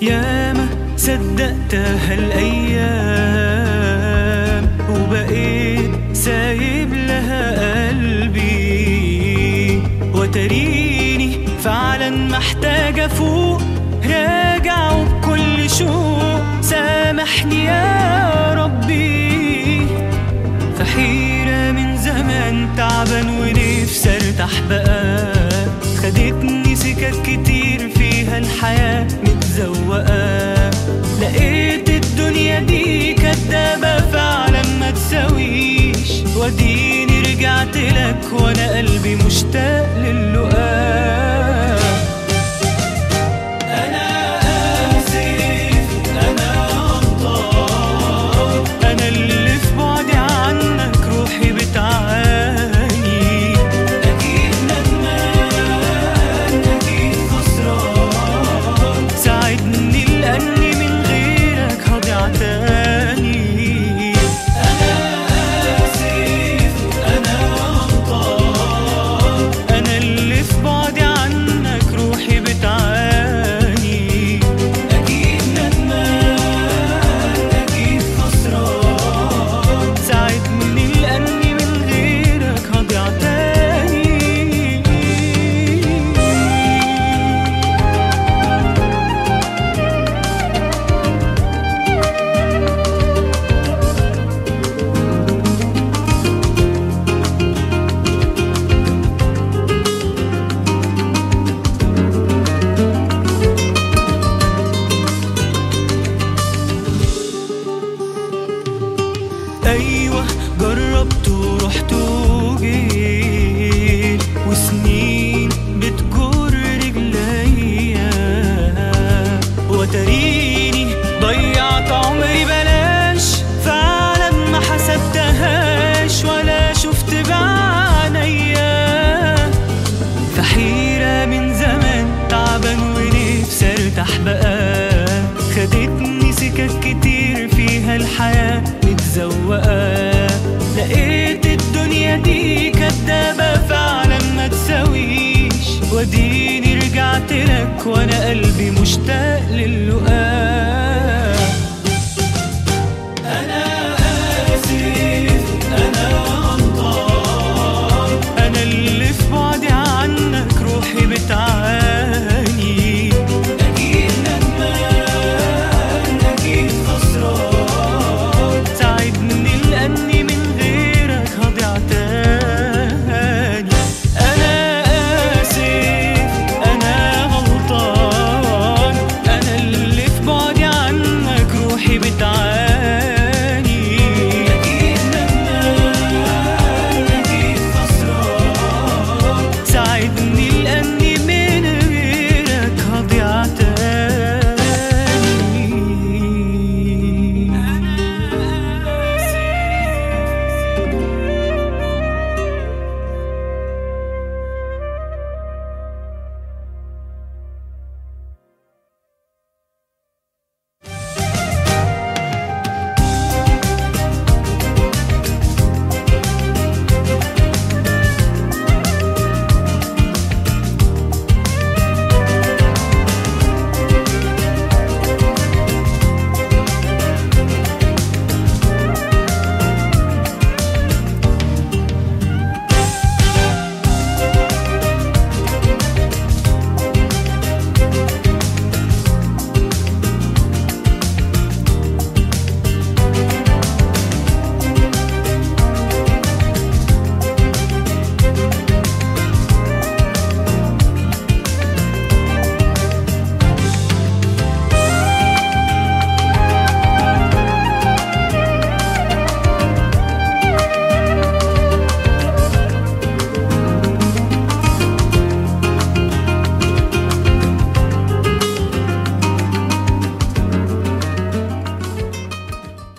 ياما صدقتها الأيام وبقيت سايب لها قلبي وتريني فعلا محتاج أفوق راجع وبكل شوق سامحني يا ربي في حيرة من زمان تعبان ونفسي ارتاح بقى خدتني سكك كتير فيها الحياة متزوقة لقيت الدنيا دي كدابة فعلا ما تساويش وديني رجعت لك وانا قلبي مشتاق للقاء أنا آسف أنا غلطان أنا اللي في بعدي عنك روحي بتعاني أكيد ندمان أكيد خسران ساعدني لأني من غيرك هضيع تاني أنا آسف أنا غلطان أنا اللي في بعدي عنك روحي بتعاني أكيد ندمان أكيد خسران ساعدني لأني من غيرك هضيع تاني ايوه جربت ورحت وجيت وسنين بتجر رجليا وتريني ضيعت عمري بلاش فعلا ما حسبتهاش ولا شفت بعينيا في حيرة من زمان تعبان ونفسي ارتاح بقى خدتني سكك كتير فيها الحياة متزوقة لقيت الدنيا دي كدابة فعلا ما تساويش وديني رجعت لك وانا قلبي مشتاق